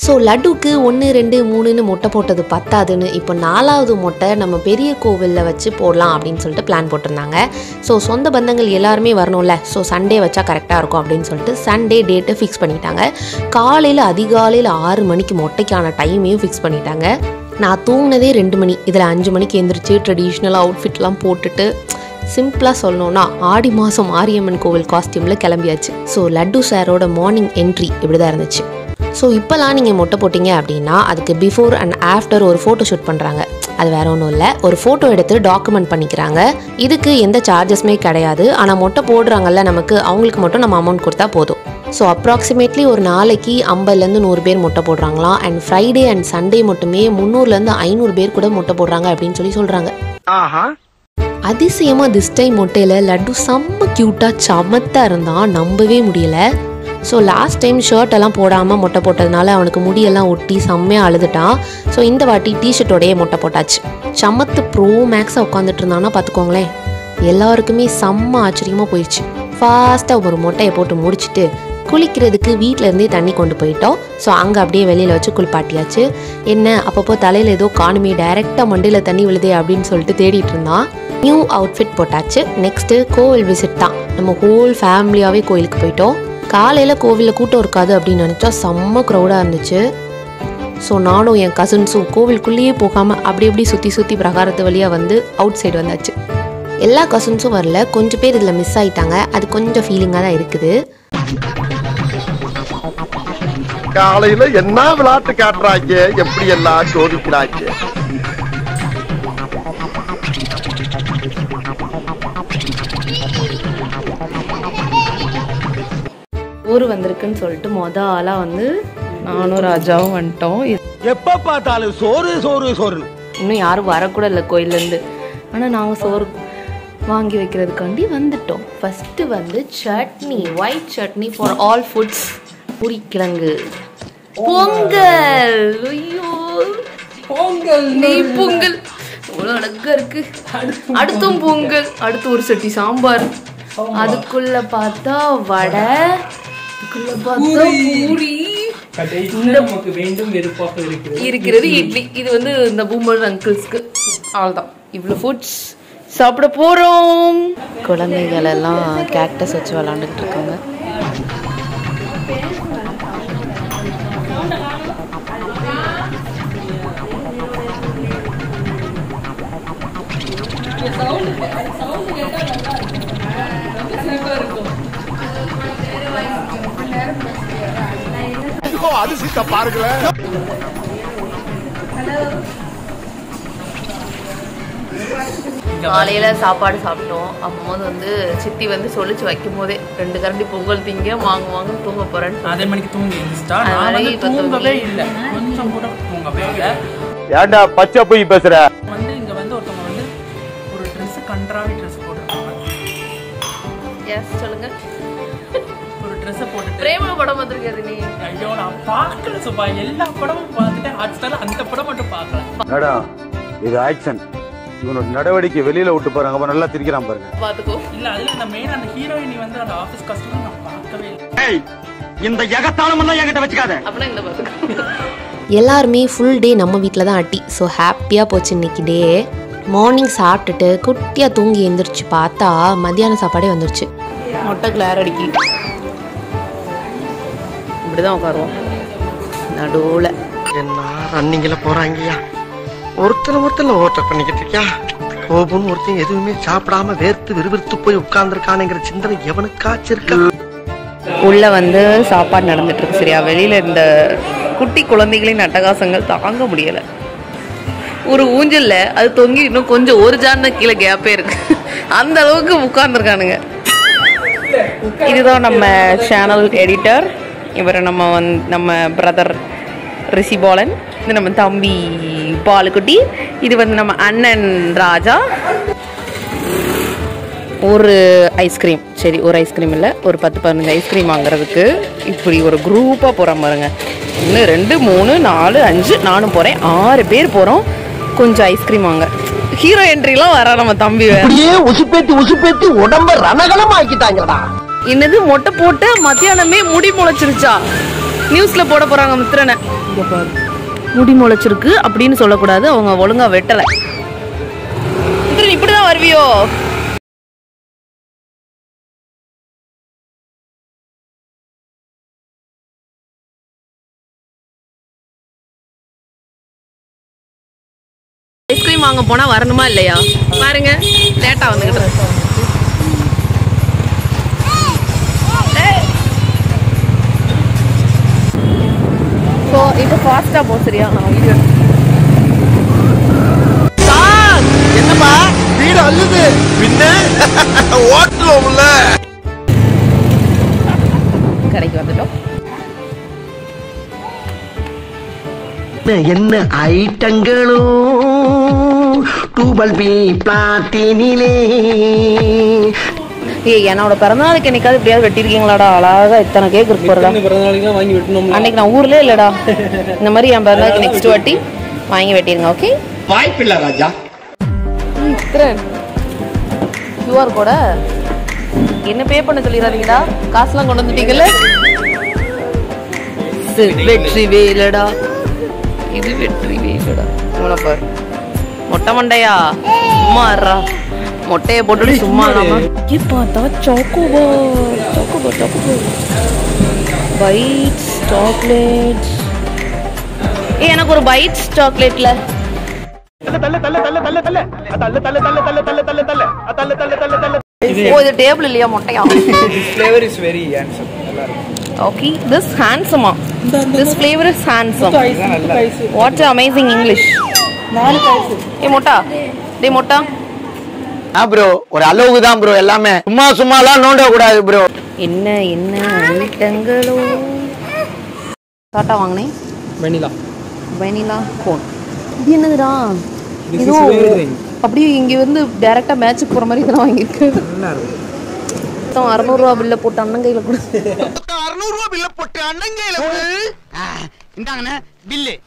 So லட்டுக்கு ஒன்று ரெண்டு மூணுன்னு மொட்டை போட்டது பத்தாதுன்னு இப்போ நாலாவது மொட்டை நம்ம பெரிய கோவிலில் வச்சு போடலாம் அப்படின்னு சொல்லிட்டு பிளான் போட்டிருந்தாங்க ஸோ சொந்த பந்தங்கள் எல்லாருமே வரணும்ல ஸோ சண்டே வச்சா கரெக்டாக இருக்கும் அப்படின்னு சொல்லிட்டு சண்டே டேட்டை ஃபிக்ஸ் பண்ணிட்டாங்க காலையில் அதிகாலையில் ஆறு மணிக்கு மொட்டைக்கான டைமையும் ஃபிக்ஸ் பண்ணிட்டாங்க நான் தூங்கினதே ரெண்டு மணி இதில் அஞ்சு மணிக்கு எந்திரிச்சு ட்ரெடிஷ்னல் அவுட்ஃபிட்லாம் போட்டுட்டு சிம்பிளாக சொல்லணும்னா ஆடி மாதம் மாரியம்மன் கோவில் காஸ்டியூமில் கிளம்பியாச்சு ஸோ லட்டு சாரோட மார்னிங் என்ட்ரி இப்படி தான் இருந்துச்சு ஸோ இப்போலாம் நீங்கள் மொட்டை போட்டிங்க அப்படின்னா அதுக்கு பிஃபோர் அண்ட் ஆஃப்டர் ஒரு ஃபோட்டோ ஷூட் பண்ணுறாங்க அது வேற ஒன்றும் இல்லை ஒரு ஃபோட்டோ எடுத்து டாக்குமெண்ட் பண்ணிக்கிறாங்க இதுக்கு எந்த சார்ஜஸுமே கிடையாது ஆனால் மொட்டை போடுறாங்கல்ல நமக்கு அவங்களுக்கு மட்டும் நம்ம அமௌண்ட் கொடுத்தா போதும் ஸோ அப்ராக்சிமேட்லி ஒரு நாளைக்கு ஐம்பதுலேருந்து நூறு பேர் மொட்டை போடுறாங்களாம் அண்ட் ஃப்ரைடே அண்ட் சண்டே மட்டுமே முந்நூறுலேருந்து ஐநூறு பேர் கூட மொட்டை போடுறாங்க அப்படின்னு சொல்லி சொல்கிறாங்க அதிசயமாக திஸ் டைம் மொட்டையில் லட்டு செம்ம க்யூட்டாக சமத்தா இருந்தான் நம்பவே முடியல ஸோ லாஸ்ட் டைம் ஷர்ட் எல்லாம் போடாமல் மொட்டை போட்டதுனால அவனுக்கு முடியெல்லாம் ஒட்டி செம்மையாக அழுதுட்டான் ஸோ இந்த வாட்டி டிஷர்ட்டோடையே மொட்டை போட்டாச்சு சமத்து ப்ரோ மேக்ஸாக உட்காந்துட்டு இருந்தான்னா பார்த்துக்கோங்களேன் எல்லாருக்குமே செம்ம ஆச்சரியமாக போயிடுச்சு ஃபாஸ்ட்டாக ஒரு மொட்டையை போட்டு முடிச்சுட்டு குளிக்கிறதுக்கு வீட்டில இருந்தே தண்ணி கொண்டு போயிட்டோம் ஸோ அங்கே அப்படியே வெளியில் வச்சு குளிப்பாட்டியாச்சு என்ன அப்பப்போ தலையில் ஏதோ காணுமே டைரெக்டாக மண்டையில் தண்ணி விழுதே அப்படின்னு சொல்லிட்டு தேடிட்டு இருந்தான் நியூ அவுட்ஃபிட் போட்டாச்சு நெக்ஸ்ட்டு கோவில் விசிட் தான் நம்ம ஹோல் ஃபேமிலியாகவே கோயிலுக்கு போயிட்டோம் காலையில் கோவிலில் கூட்டம் இருக்காது அப்படின்னு நினச்சா செம்ம க்ரௌடாக இருந்துச்சு ஸோ நானும் என் கசின்ஸும் கோவிலுக்குள்ளேயே போகாமல் அப்படி அப்படி சுற்றி சுற்றி பிரகாரத்து வழியாக வந்து அவுட் சைடு வந்தாச்சு எல்லா கசின்ஸும் வரல கொஞ்சம் பேர் இதில் மிஸ் ஆயிட்டாங்க அது கொஞ்சம் ஃபீலிங்காக தான் இருக்குது காலையில என்ன விளையாட்டு காட்டுறாங்க எப்படி எல்லாம் சோதிக்கிறாங்க ஊர் வந்திருக்குன்னு சொல்லிட்டு மொத ஆளாக வந்து நானும் ராஜாவும் வந்துட்டோம் இது- எப்ப பார்த்தாலும் சோறு சோறு சோறு இன்னும் யாரும் வரக்கூட இல்லை கோயிலேருந்து ஆனால் நாங்கள் சோறு வாங்கி வைக்கிறதுக்காண்டி வந்துட்டோம் ஃபஸ்ட்டு வந்து சட்னி white chutney for all foods பூரிக்கிழங்கு பொங்கல் ஐயோ பொங்கல் நெய் பொங்கல் இவ்வளோ அழகா இருக்கு அடுத்தும் பொங்கல் அடுத்து ஒரு சட்டி சாம்பார் அதுக்குள்ள பார்த்தா வடை அதுக்குள்ள பார்த்தா பூரி நமக்கு வேண்டும் வெறுப்பாக இருக்கிறது இருக்கிறது இட்லி இது வந்து இந்த பூமர் அங்கிள்ஸ்க்கு அவ்வளோதான் இவ்வளோ ஃபுட்ஸ் சாப்பிட போகிறோம் குழந்தைகள் எல்லாம் கேக்டஸ் வச்சு விளாண்டுட்டு இருக்காங்க அதிசயத்தை பாருங்களேன் காலையில சாப்பாடு சாப்பிட்டோம் அப்போது வந்து சித்தி வந்து சொல்லிச்சு வைக்கும் போதே ரெண்டு கரண்டி பொங்கல் திங்க வாங்க வாங்க தூங்க போறேன்னு அதே மணிக்கு தூங்கி எழுந்துட்டா அது நான் மாதிரி வந்து இப்ப தூங்கவே தூங்கி. இல்லை கொஞ்சம் கூட தூங்கவே இல்லை ஏன்டா பச்சை போய் பேசுற வந்து இங்க வந்து ஒருத்தவங்க வந்து ஒரு ட்ரெஸ் கன்றாவி ட்ரெஸ் போட்டிருக்காங்க எஸ் சொல்லுங்க ஒரு ட்ரெஸ் போட்டுட்டு பிரேம படம் வந்திருக்காது நீ ஐயோ நான் பார்க்கல சுபா எல்லா படமும் பார்த்துட்டேன் ஹாட்ஸ்டார்ல அந்த படம் மட்டும் பார்க்கல மேடம் இது ஆக்ஷன் இவனோட நடவடிக்கை வெளியில விட்டு பாருங்க அப்ப நல்லா திரிக்கிறான் பாருங்க பாத்துக்கோ இல்ல அதுல அந்த மெயின் அந்த ஹீரோயினி வந்து அந்த ஆபீஸ் காஸ்டியூம் நான் பார்க்கவே இல்லை இந்த எகத்தாளம் எல்லாம் என்கிட்ட வச்சுக்காத அப்படின்னா இந்த பாத்துக்கோ எல்லாருமே ஃபுல் டே நம்ம வீட்டில் தான் அட்டி ஸோ ஹாப்பியாக போச்சு இன்னைக்கு டே மார்னிங் சாப்பிட்டுட்டு குட்டியாக தூங்கி எந்திரிச்சு பார்த்தா மத்தியான சாப்பாடே வந்துருச்சு மொட்டை கிளார் அடிக்கி இப்படிதான் உட்காருவோம் நடுவில் என்ன ரன்னிங்ல போறாங்கய்யா ஒருத்தர் ஒருத்தர் ஓட்ட பண்ணிக்கிட்டு இருக்கியா கோபுன்னு ஒருத்தன் எதுவுமே சாப்பிடாம வேர்த்து விறுவிறுத்து போய் உட்கார்ந்துருக்கானுங்கிற சிந்தனை எவனுக்காச்சும் இருக்கா உள்ள வந்து சாப்பாடு நடந்துட்டு இருக்கு சரியா வெளியில இந்த குட்டி குழந்தைகளின் அட்டகாசங்கள் தாங்க முடியல ஒரு ஊஞ்சல்ல அது தொங்கி இன்னும் கொஞ்சம் ஒரு ஜான கீழே கேப்பே இருக்கு அந்த அளவுக்கு உட்கார்ந்துருக்கானுங்க இதுதான் நம்ம சேனல் எடிட்டர் இவர் நம்ம வந் நம்ம பிரதர் ரிஷிபாலன் இது நம்ம தம்பி பாலுக்குட்டி இது வந்து நம்ம அண்ணன் ராஜா ஒரு ஐஸ்கிரீம் சரி ஒரு ஐஸ்கிரீம் இல்லை ஒரு பத்து பதினஞ்சு ஐஸ்கிரீம் வாங்குறதுக்கு இப்படி ஒரு குரூப்பாக போகிறோம் பாருங்க ஒன்று ரெண்டு மூணு நாலு அஞ்சு நானும் போகிறேன் ஆறு பேர் போகிறோம் கொஞ்சம் ஐஸ்கிரீம் வாங்க ஹீரோ என்ட்ரிலாம் வரா நம்ம தம்பி வேற அப்படியே உசுப்பேத்தி உசுப்பேத்தி உடம்ப ரணகலம் ஆக்கிட்டாங்கடா என்னது மொட்டை போட்டு மத்தியானமே முடி முளைச்சிருச்சா நியூஸ்ல போட போறாங்க மித்திரனை இங்க பாரு முடி முளைச்சிருக்கு அப்படின்னு சொல்லக்கூடாது அவங்க ஒழுங்கா வெட்டல மித்திரன் இப்படிதான் வருவியோ ஐஸ்கிரீம் வாங்க போனா வரணுமா இல்லையா பாருங்க லேட்டா வந்துகிட்டு இருக்கு. ஸோ இப்போ ஃபாஸ்ட்டாக போ சரியா நான் வீடியோ என்னப்பா வீடு அள்ளுது பின்ன ஓட்டுவோம்ல கடைக்கு வந்துட்டோம் என்ன ஐட்டங்களோ டூபல் பி பிளாட்டினிலே ஏய் என்னோட பிறந்தநாளுக்கு என்னைக்காவது எப்படியாவது வெட்டியிருக்கீங்களாடா அழகா இத்தனை கேக் இருக்கு போறதா பிறந்த நாளைக்கு தான் வாங்கி வெட்டணும் அன்னைக்கு நான் ஊர்லயே இல்லடா இந்த மாதிரி என் பிறந்தநாளுக்கு நெக்ஸ்ட் வாட்டி வாங்கி வெட்டிருங்க ஓகே வாய்ப்பில்லை ராஜா கியூஆர் கோட என்ன பே பண்ண சொல்லிடாதீங்கடா காசுலாம் கொண்டு வந்துட்டீங்கல்ல சரி, வெற்றி வேலடா இது வெற்றி வேலடா இவனை பாரு மொட்டை மண்டையா சும்மா இருடா மொட்டையை போட்டுட்டு சும்மா இல்லாம இங்கே பார்த்தா chocobar chocobar chocobar bites chocolates ஏ எனக்கு ஒரு பைட்ஸ் சாக்லேட்ல ஓ இது டேபிள் இல்லையா மொட்டையா ஃப்ளேவர் இஸ் வெரி ஹேண்ட்ஸம் நல்லா இருக்கும் ஓகே திஸ் ஹேண்ட்ஸமா this flavour is handsome what's amazing English ஏ மொட்டா டே மொட்டா ஆ ப்ரோ ஒரு அளவுக்கு தான் ப்ரோ எல்லாமே சும்மா சும்மாலாம் நோண்ட கூடாது ப்ரோ என்ன என்ன ஐட்டங்களோ டாட்டா வாங்கினேன் வெனிலா வெனிலா கோன் இது என்னதுடா This ஏதோ is very thing. அப்படியே இங்க வந்து டைரக்டா மேட்சுக்கு போற மாதிரி இதெல்லாம் வாங்கியிருக்கு நல்லா இருக்கும் மொத்தம் அறுநூறுவா பில்ல போட்டு அண்ணன் கையில கொடு அறுநூறு ரூபா பில்ல போட்டு அண்ணங்கையில இந்தாங்கண்ணே பில்லு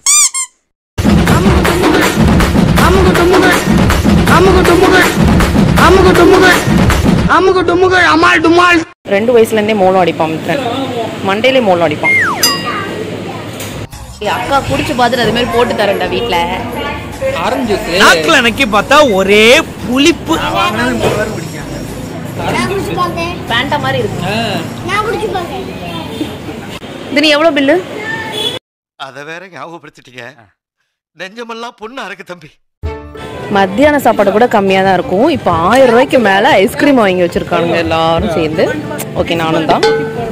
ரெண்டு வயசுல இருந்தே மோளம் அடிப்பான் மித்ரன் மண்டையிலே மோளம் அடிப்பான் ஏய், அக்கா குடிச்சு பார்த்துட்டு அது மாதிரி போட்டு தரேன்டா வீட்ல ஆரஞ்சு ஜூஸ் நாக்குல நக்கி பார்த்தா ஒரே புளிப்பு பேண்டா மாதிரி இருக்கு ஆ இது நீ எவ்வளவு பில்லு அத வேற ஞாபகப்படுத்திட்டீங்க நெஞ்சமெல்லாம் பொண்ணு அறக்கு தம்பி மத்தியான சாப்பாடு கூட கம்மியாக தான் இருக்கும் இப்போ ஆயிரம் ரூபாய்க்கு மேலே ஐஸ்கிரீம் வாங்கி வச்சிருக்கானுங்க எல்லாரும் சேர்ந்து ஓகே நானும் தான்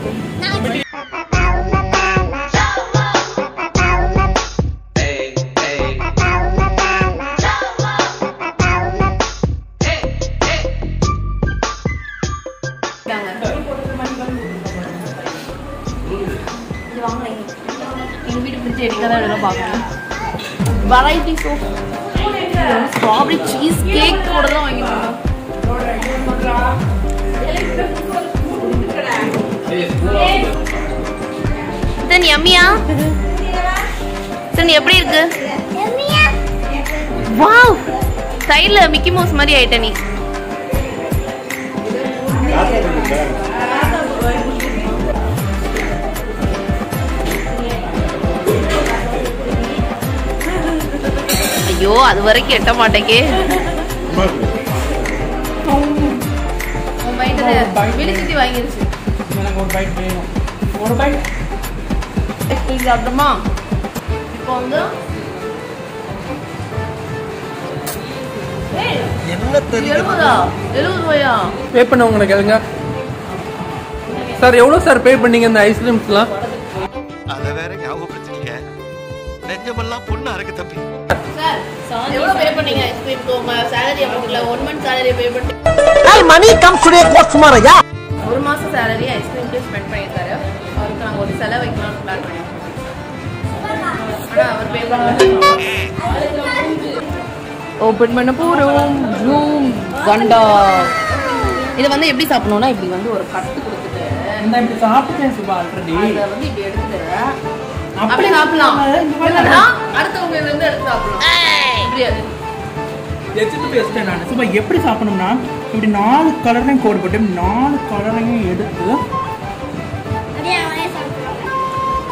எங்கள் வீட்டு ஃப்ரிட்ஜ் எடுக்க தான் எடுக்க பார்க்கணும் varieties of strawberry cheese cake கூட தான் வாங்கிட்டு தென் எம்மியா தென் எப்படி இருக்கு வாவ் சைடுல மிக்கி மவுஸ் மாதிரி ஆயிட்ட நீ ஐயோ அது வரைக்கும் எட்ட மாட்டேங்கே வெளிச்சுத்தி வாங்கிருச்சு எனக்கு ஒரு பைட் வேணும் ஒரு பைட் சாப்பிட்டோமா இப்போ வந்து ஏய், என்ன எழுபதா எழுபது ரூபாயா பே பண்ணவங்களை கேளுங்க சார் எவ்வளோ சார் பே பண்ணீங்க இந்த ஐஸ்கிரீம்ஸ்லாம் அத வேற ஞாபகப்படுத்திட்டீங்க நெஞ்சமெல்லாம் பொண்ணு அறக்கு தம்பி சார் எவ்வளவு பே பண்ணீங்க ஐஸ்கிரீம்க்கு உங்க சேலரி அமௌண்ட்ல ஒன் மந்த் சேலரி பே பண்ணி மணி கம் டுடே கோட்ஸ் மாரையா ஒரு மாசம் சேலரி ஐஸ்கிரீம்க்கு ஸ்பெண்ட் பண்ணியிருக்காரு அவருக்கு நாங்கள் ஒரு செலவு வைக்கலாம்னு பிளான் பண்ணியிருக்கோம் ஆனால் அவர் பே பண்ணல ஓப்பன் பண்ண போகிறோம் ஜூம் கண்டா இதை வந்து எப்படி சாப்பிடணும்னா இப்படி வந்து ஒரு கட்டு கொடுத்துட்டு இந்த இப்படி சாப்பிட்டேன் சுபா ஆல்ரெடி அதை வந்து இப்படி எடுத்துட்டு அப்படி சாப்பிடலாம் இல்லைன்னா அடுத்தவங்க இதுல இருந்து எடுத்து சாப்பிடலாம் முடியாது வச்சுட்டு பேசிட்டேன் நான் சுபா எப்படி சாப்பிடணும்னா இப்படி நாலு கலரையும் கோடு போட்டு இப்படி நாலு கலரையும் எடுத்து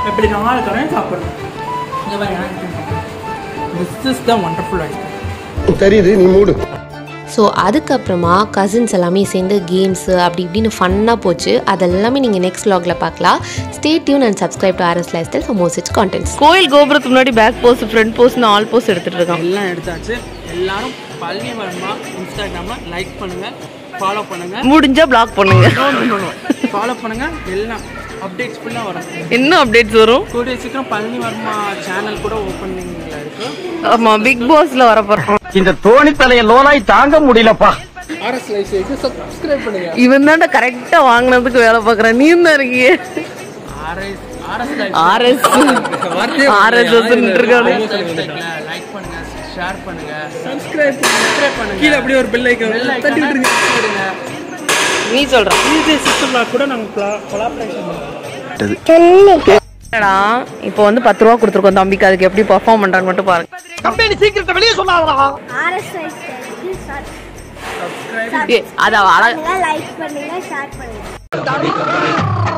இப்படி நாலு கலரையும் சாப்பிடணும் இங்க பாருங்க this is the wonderful ice cream தெரியுது நீ மூடு ஸோ அதுக்கப்புறமா கசின்ஸ் எல்லாமே சேர்ந்து கேம்ஸு அப்படி இப்படின்னு ஃபன்னாக போச்சு அதெல்லாமே நீங்கள் நெக்ஸ்ட் vlogல பார்க்கலாம் stay tune and subscribe to RS lifestyle for more such contents கோயில் கோபுரத்துக்கு முன்னாடி பேக் போஸ்ட் ஃப்ரண்ட் போஸ்ட்னு ஆல் போஸ்ட் எடுத்துட்டு இருக்கான் எல்லாம் எடுத்தாச்சு எல்லாரும் பழனி வர்மா இன்ஸ்டாகிராம்ல லைக் பண்ணுங்க ஃபாலோ பண்ணுங்க முடிஞ்சா பிளாக் பண்ணுங்க ஃபாலோ பண்ணுங்க எல்லாம் அப்டேட்ஸ் ஃபுல்லாக வரும் இன்னும் அப்டேட்ஸ் வரும் கூடிய சீக்கிரம் பழனி வர்மா சேனல் கூட ஓப்பனிங்ல இருக்கு ஆமா பிக் பாஸ்ல வரப்போறோம் இந்த தோணி தலைய லோனாய் தாங்க முடியலப்பா ஆர்எஸ் லைஃப் சப்ஸ்கிரைப் பண்ணுங்க இவன் தான்டா கரெக்டா வாங்குனதுக்கு வேலை பார்க்கறேன் நீ தான் இருக்கியே ஆர்எஸ் ஆர்எஸ் ஆர்எஸ் ஆர்எஸ் இருக்கானே லைக் பண்ணுங்க ஷேர் பண்ணுங்க சப்ஸ்கிரைப் சப்ஸ்கிரைப் பண்ணுங்க கீழ அப்படியே ஒரு பெல் ஐகான் தட்டி விட்டுருங்க விடுங்க நீ சொல்ற டிஜே சிஸ்டம் கூட நாங்க கொலாபரேஷன் பண்ணுவோம் என்னடா இப்போ வந்து பத்து ரூபா கொடுத்துருக்கோம் தம்பிக்கு அதுக்கு எப்படி பர்ஃபார்ம் பண்றான்னு மட்டும் பாருங்க கம்பெனி சீக்கிரத்தை வெளியே சொல்லாதடா ஆர்எஸ்ஐ ஏய், அத அழ லைக் பண்ணுங்க ஷேர் பண்ணுங்க